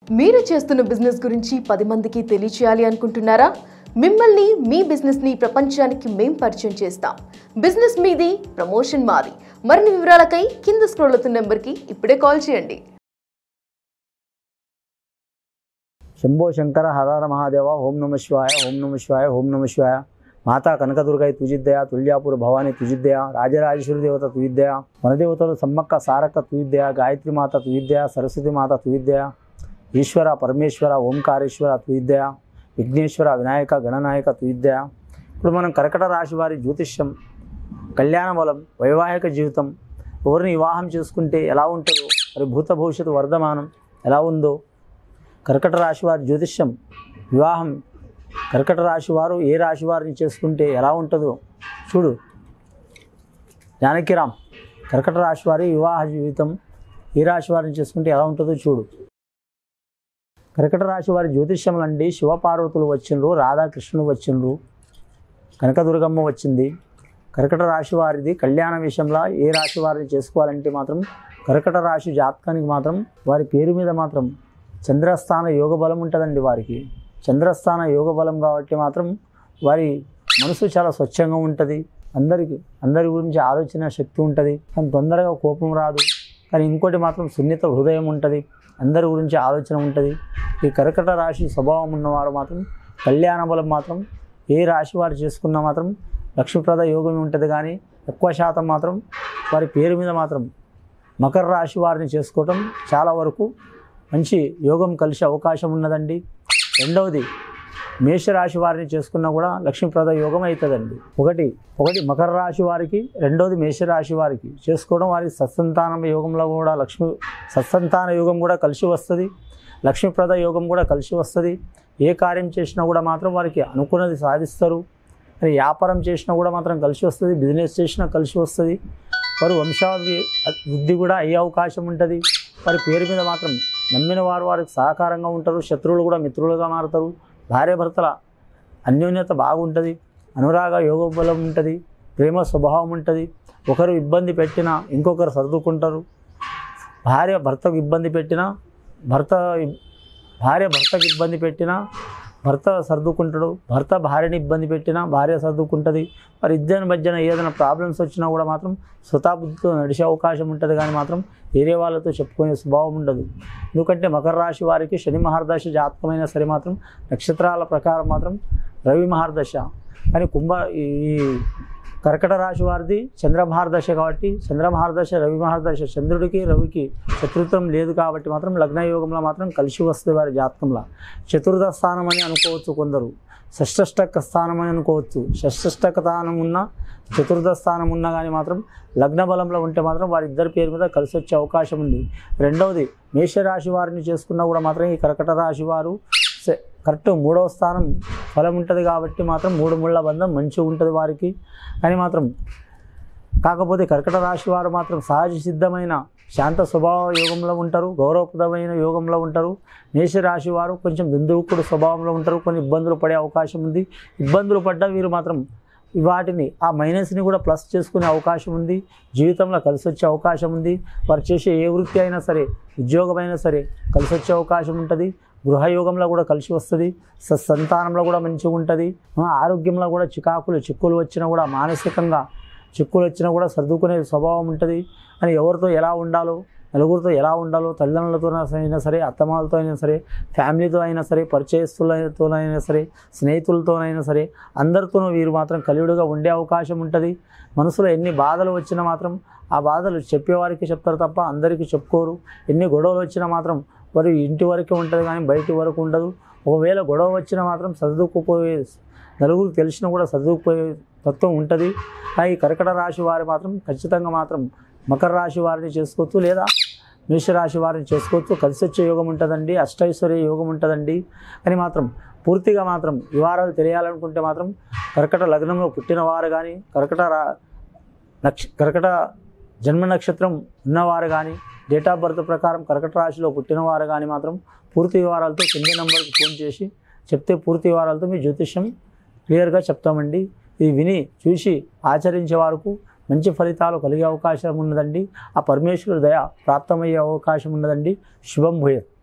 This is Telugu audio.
మీరు చేస్తున్న బిజినెస్ గురించి పది మందికి తెలియచేయాలి అనుకుంటున్నారా మిమ్మల్ని మీ బిజినెస్ ని ప్రపంచానికి మేం పరిచయం చేస్తాం బిజినెస్ మీది ప్రమోషన్ మాది మరిన్ని వివరాలకై కింద స్క్రోల్ అవుతున్న నెంబర్కి ఇప్పుడే కాల్ చేయండి శంభో శంకర హరహర మహాదేవ ఓం నమ శివాయ ఓం నమ శివాయ ఓం నమ శివాయ మాతా కనకదుర్గై తుజిద్దయ తుల్యాపుర భవాని తుజిద్దయ రాజరాజేశ్వరి దేవత తుయిద్దయ వనదేవతలు సమ్మక్క సారక్క తుయిద్దయ గాయత్రి మాత తుయిద్దయ సరస్వతి మాత తుయిద్దయ ఈశ్వర పరమేశ్వర ఓంకారేశ్వర తుయిద్దయ విఘ్నేశ్వర వినాయక గణనాయక తుయిద్దయ ఇప్పుడు మనం కర్కట రాశి వారి జ్యోతిష్యం కళ్యాణ బలం వైవాహిక జీవితం ఎవరిని వివాహం చేసుకుంటే ఎలా ఉంటుందో మరి భూత భవిష్యత్తు వర్ధమానం ఎలా ఉందో కర్కట రాశి వారి జ్యోతిష్యం వివాహం కర్కట రాశి వారు ఏ రాశి వారిని చేసుకుంటే ఎలా ఉంటుందో చూడు జానకిరామ్ కర్కట రాశి వారి వివాహ జీవితం ఏ రాశి వారిని చేసుకుంటే ఎలా ఉంటుందో చూడు కర్కట రాశి వారి జ్యోతిష్యం అండి శివపార్వతులు వచ్చిండ్రు రాధాకృష్ణులు వచ్చిండ్రు కనకదుర్గమ్మ వచ్చింది కర్కట రాశి వారిది కళ్యాణ విషయంలో ఏ రాశి వారిని చేసుకోవాలంటే మాత్రం కర్కట రాశి జాతకానికి మాత్రం వారి పేరు మీద మాత్రం చంద్రస్థాన యోగ బలం ఉంటుందండి వారికి చంద్రస్థాన యోగ బలం కాబట్టి మాత్రం వారి మనసు చాలా స్వచ్ఛంగా ఉంటుంది అందరికి అందరి గురించి ఆలోచన శక్తి ఉంటుంది కానీ తొందరగా కోపం రాదు కానీ ఇంకోటి మాత్రం సున్నిత హృదయం ఉంటుంది అందరి గురించి ఆలోచన ఉంటుంది ఈ కర్కట రాశి స్వభావం ఉన్నవారు మాత్రం కళ్యాణ బలం మాత్రం ఏ రాశి వారు చేసుకున్నా మాత్రం లక్ష్మీప్రద యోగం ఉంటుంది కానీ ఎక్కువ శాతం మాత్రం వారి పేరు మీద మాత్రం మకర రాశి వారిని చేసుకోవటం చాలా వరకు మంచి యోగం కలిసే అవకాశం ఉన్నదండి రెండవది మేషరాశి వారిని చేసుకున్నా కూడా లక్ష్మీప్రద యోగం అవుతుందండి ఒకటి ఒకటి మకర రాశి వారికి రెండవది మేషరాశి వారికి చేసుకోవడం వారికి సత్సంతానం యోగంలో కూడా లక్ష్మి సత్సంతాన యోగం కూడా కలిసి వస్తుంది లక్ష్మీప్రద యోగం కూడా కలిసి వస్తుంది ఏ కార్యం చేసినా కూడా మాత్రం వారికి అనుకున్నది సాధిస్తారు మరి వ్యాపారం చేసినా కూడా మాత్రం కలిసి వస్తుంది బిజినెస్ చేసినా కలిసి వస్తుంది వారు వంశావళి వృద్ధి కూడా అయ్యే అవకాశం ఉంటుంది వారి పేరు మీద మాత్రం నమ్మిన వారు వారికి సహకారంగా ఉంటారు శత్రువులు కూడా మిత్రులుగా మారుతారు భార్య భర్తల అన్యోన్యత బాగుంటుంది అనురాగ యోగ బలం ఉంటుంది ప్రేమ స్వభావం ఉంటుంది ఒకరు ఇబ్బంది పెట్టినా ఇంకొకరు సర్దుకుంటారు భార్య భర్తకు ఇబ్బంది పెట్టినా భర్త భార్య భర్తకు ఇబ్బంది పెట్టినా భర్త సర్దుకుంటాడు భర్త భార్యని ఇబ్బంది పెట్టినా భార్య సర్దుకుంటుంది మరి ఇద్దరి మధ్యన ఏదైనా ప్రాబ్లమ్స్ వచ్చినా కూడా మాత్రం స్వతాబుద్ధితో నడిచే అవకాశం ఉంటుంది కానీ మాత్రం వేరే వాళ్ళతో చెప్పుకునే స్వభావం ఉండదు ఎందుకంటే మకర రాశి వారికి శని మహర్దశ జాతకమైనా సరే మాత్రం నక్షత్రాల ప్రకారం మాత్రం రవి మహర్దశ కానీ కుంభ ఈ కర్కట రాశి వారిది చంద్రమహారదశ కాబట్టి చంద్రమహారదశ రవి మహారదశ చంద్రుడికి రవికి శత్రుత్వం లేదు కాబట్టి మాత్రం లగ్న యోగంలో మాత్రం కలిసి వస్తుంది వారి జాతకంలో చతుర్థ స్థానం అని అనుకోవచ్చు కొందరు షష్ఠష్టక స్థానం అని అనుకోవచ్చు షష్ఠష్టక స్థానం ఉన్న చతుర్థ స్థానం ఉన్నా కానీ మాత్రం లగ్న బలంలో ఉంటే మాత్రం వారిద్దరి పేరు మీద కలిసి వచ్చే అవకాశం ఉంది రెండవది మేషరాశి వారిని చేసుకున్నా కూడా మాత్రం ఈ కర్కట రాశి వారు సే- కరెక్ట్ మూడవ స్థానం ఫలం ఉంటుంది కాబట్టి మాత్రం మూడు ముళ్ళ బంధం మంచిగా ఉంటుంది వారికి కానీ మాత్రం కాకపోతే కర్కట రాశి వారు మాత్రం సహజ సిద్ధమైన శాంత స్వభావ యోగంలో ఉంటారు గౌరవప్రదమైన యోగంలో ఉంటారు మేషరాశి వారు కొంచెం దుందుకుడు స్వభావంలో ఉంటారు కొన్ని ఇబ్బందులు పడే అవకాశం ఉంది ఇబ్బందులు పడ్డ వీరు మాత్రం వాటిని ఆ మైనస్ని కూడా ప్లస్ చేసుకునే అవకాశం ఉంది జీవితంలో కలిసి వచ్చే అవకాశం ఉంది వారు చేసే ఏ వృత్తి అయినా సరే ఉద్యోగమైనా సరే కలిసి వచ్చే అవకాశం ఉంటుంది గృహయోగంలో కూడా కలిసి వస్తుంది సత్సంతానంలో కూడా మంచిగా ఉంటుంది ఆ, ఆరోగ్యంలో కూడా చికాకులు చిక్కులు వచ్చినా కూడా మానసికంగా చిక్కులు వచ్చినా కూడా సర్దుకునే స్వభావం ఉంటుంది అని ఎవరితో ఎలా ఉండాలో నలుగురితో ఎలా ఉండాలో తల్లిదండ్రులతో అయినా సరే అత్తమాలతో అయినా సరే ఫ్యామిలీతో అయినా సరే పరిచయస్తులతోనైనా సరే స్నేహితులతోనైనా సరే అందరితోనూ వీరు మాత్రం కలియుడుగా ఉండే అవకాశం ఉంటుంది మనసులో ఎన్ని బాధలు వచ్చినా మాత్రం ఆ బాధలు చెప్పేవారికి చెప్తారు తప్ప అందరికీ చెప్పుకోరు ఎన్ని గొడవలు వచ్చినా మాత్రం వారు ఇంటి వరకే ఉంటుంది కానీ బయటి వరకు ఉండదు ఒకవేళ గొడవ వచ్చినా మాత్రం సర్దుకుపోయే నలుగురు తెలిసినా కూడా సర్దుకుపోయే తత్వం ఉంటుంది ఆ ఈ కర్కట రాశి వారు మాత్రం ఖచ్చితంగా మాత్రం మకర రాశి వారిని చేసుకోవచ్చు లేదా మేషరాశి వారిని చేసుకోవచ్చు కలిసి వచ్చే యోగం ఉంటుందండి అష్టైశ్వర్య యోగం ఉంటుందండి కానీ మాత్రం పూర్తిగా మాత్రం వివరాలు తెలియాలనుకుంటే మాత్రం కర్కట లగ్నంలో పుట్టిన వారు కానీ కర్కట రా నక్ష కర్కట జన్మ నక్షత్రం ఉన్నవారు కానీ డేట్ ఆఫ్ బర్త్ ప్రకారం కర్కట రాశిలో పుట్టినవారు కానీ మాత్రం పూర్తి వివరాలతో కింది నెంబర్కి ఫోన్ చేసి చెప్తే పూర్తి వివరాలతో మీ జ్యోతిష్యం క్లియర్గా చెప్తామండి ఇది విని చూసి ఆచరించే వారికి మంచి ఫలితాలు కలిగే అవకాశం ఉన్నదండి ఆ పరమేశ్వరుడి దయ ప్రాప్తమయ్యే అవకాశం ఉన్నదండి శుభం భూయత్